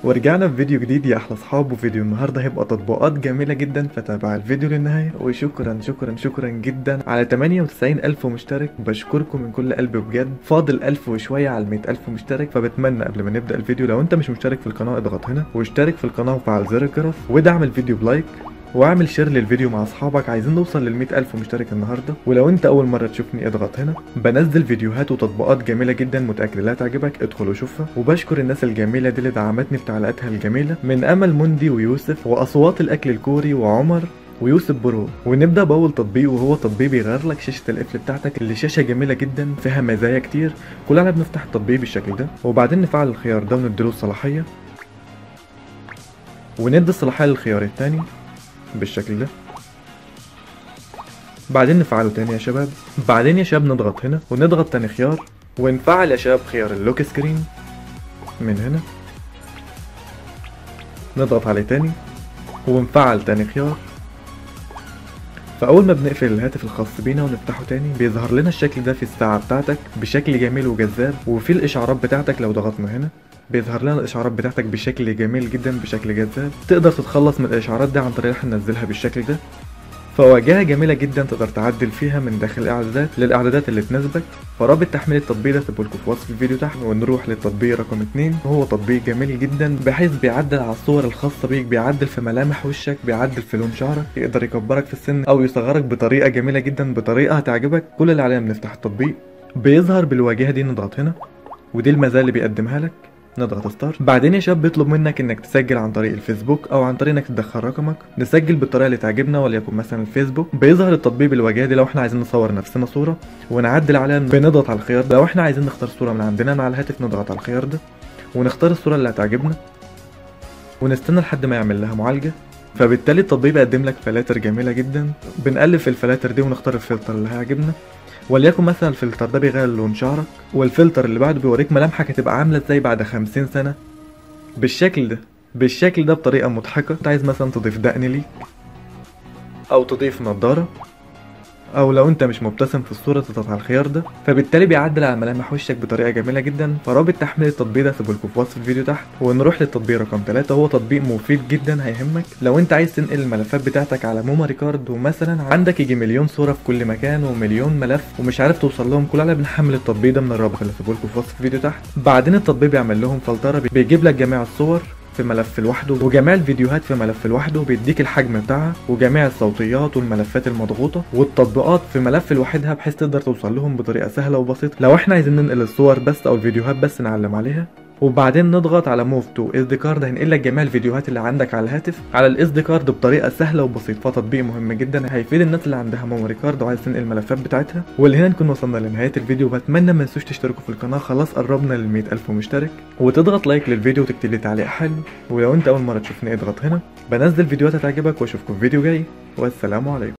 ورجعنا في فيديو جديد يا احلى اصحاب وفيديو النهارده هيبقى تطبيقات جميله جدا فتابع الفيديو للنهايه وشكرا شكرا شكرا جدا على 98 الف مشترك بشكركم من كل قلبي بجد فاضل 1000 وشويه على 100 الف مشترك فبتمنى قبل ما نبدا الفيديو لو انت مش مشترك في القناه اضغط هنا واشترك في القناه وفعل زر الجرس ودعم الفيديو بلايك واعمل شير للفيديو مع اصحابك عايزين نوصل لل ألف مشترك النهارده ولو انت اول مره تشوفني اضغط هنا بنزل فيديوهات وتطبيقات جميله جدا متاكد لا تعجبك ادخل وشوفها وبشكر الناس الجميله دي اللي دعمتني في تعليقاتها الجميله من امل مندي ويوسف واصوات الاكل الكوري وعمر ويوسف برو ونبدا باول تطبيق وهو تطبيق بيغير لك شاشه القفل بتاعتك اللي شاشه جميله جدا فيها مزايا كتير كلنا بنفتح التطبيق بالشكل ده وبعدين نفعل الخيار ده ونديله الصلاحيه وندي الصلاحيه للخيار التاني بالشكل ده بعدين نفعله تاني يا شباب بعدين يا شباب نضغط هنا ونضغط تاني خيار ونفعل يا شباب خيار اللوك سكرين من هنا نضغط عليه تاني ونفعل تاني خيار فأول ما بنقفل الهاتف الخاص بينا ونفتحه تاني بيظهر لنا الشكل ده في الساعة بتاعتك بشكل جميل وجذاب وفي الإشعارات بتاعتك لو ضغطنا هنا بيظهر لنا الاشعارات بتاعتك بشكل جميل جدا بشكل جذاب تقدر تتخلص من الاشعارات دي عن طريق احنا ننزلها بالشكل ده فواجهة جميلة جدا تقدر تعدل فيها من داخل الاعدادات للاعدادات اللي تناسبك فرابط تحميل التطبيق ده سيبولكوا في وصف الفيديو تحت ونروح للتطبيق رقم 2 وهو تطبيق جميل جدا بحيث بيعدل على الصور الخاصة بيك بيعدل في ملامح وشك بيعدل في لون شعرك يقدر يكبرك في السن او يصغرك بطريقة جميلة جدا بطريقة هتعجبك كل اللي علينا بنفتح التطبيق بيظهر بالواجهة دي نضغط هنا ودي المزايا اللي بيقدمها لك نضغط ستارت بعدين يا شباب بيطلب منك انك تسجل عن طريق الفيسبوك او عن طريق انك تدخل رقمك نسجل بالطريقه اللي تعجبنا وليكن مثلا الفيسبوك بيظهر التطبيق بالواجهه دي لو احنا عايزين نصور نفسنا صوره ونعدل عليها بنضغط على الخيار ده لو احنا عايزين نختار صوره من عندنا مع الهاتف نضغط على الخيار ده ونختار الصوره اللي هتعجبنا ونستنى لحد ما يعمل لها معالجه فبالتالي التطبيق بيقدم لك فلاتر جميله جدا بنقلب في الفلاتر دي ونختار الفلتر اللي هيعجبنا وليكن مثلا الفلتر ده بيغير لون شعرك والفلتر اللي بعده بيوريك ملامحك هتبقى عامله ازاي بعد خمسين سنه بالشكل ده بالشكل ده بطريقه مضحكه انت عايز مثلا تضيف دقن ليك او تضيف نضاره او لو انت مش مبتسم في الصوره تضغط على الخيار ده فبالتالي بيعدل على ملامح وشك بطريقه جميله جدا فرابط تحميل التطبيق ده سيبولكوا في وصف الفيديو تحت ونروح للتطبيق رقم 3 هو تطبيق مفيد جدا هيهمك لو انت عايز تنقل الملفات بتاعتك على ميموري كارد ومثلا عندك يجي مليون صوره في كل مكان ومليون ملف ومش عارف توصل لهم كلنا بنحمل التطبيق ده من الرابط اللي سيبولكوا في وصف الفيديو تحت بعدين التطبيق بيعمل لهم فلتره بيجيب لك جميع الصور في ملف لوحده وجميع الفيديوهات في ملف لوحده بيديك الحجم بتاعها وجميع الصوتيات والملفات المضغوطه والتطبيقات في ملف لوحدها بحيث تقدر توصل لهم بطريقه سهله وبسيطه لو احنا عايزين ننقل الصور بس او الفيديوهات بس نعلم عليها وبعدين نضغط على موف تو اس دي كارد هينقل لك جميع الفيديوهات اللي عندك على الهاتف على الاس دي كارد بطريقه سهله وبسيطه فتطبيق مهم جدا هيفيد الناس اللي عندها ميموري كارد وعايز تنقل الملفات بتاعتها ولهنا نكون وصلنا لنهايه الفيديو بتمنى ما تنسوش تشتركوا في القناه خلاص قربنا لل ألف مشترك وتضغط لايك للفيديو وتكتب لي تعليق حلو ولو انت اول مره تشوفني اضغط هنا بنزل فيديوهات هتعجبك واشوفكم في فيديو جاي والسلام عليكم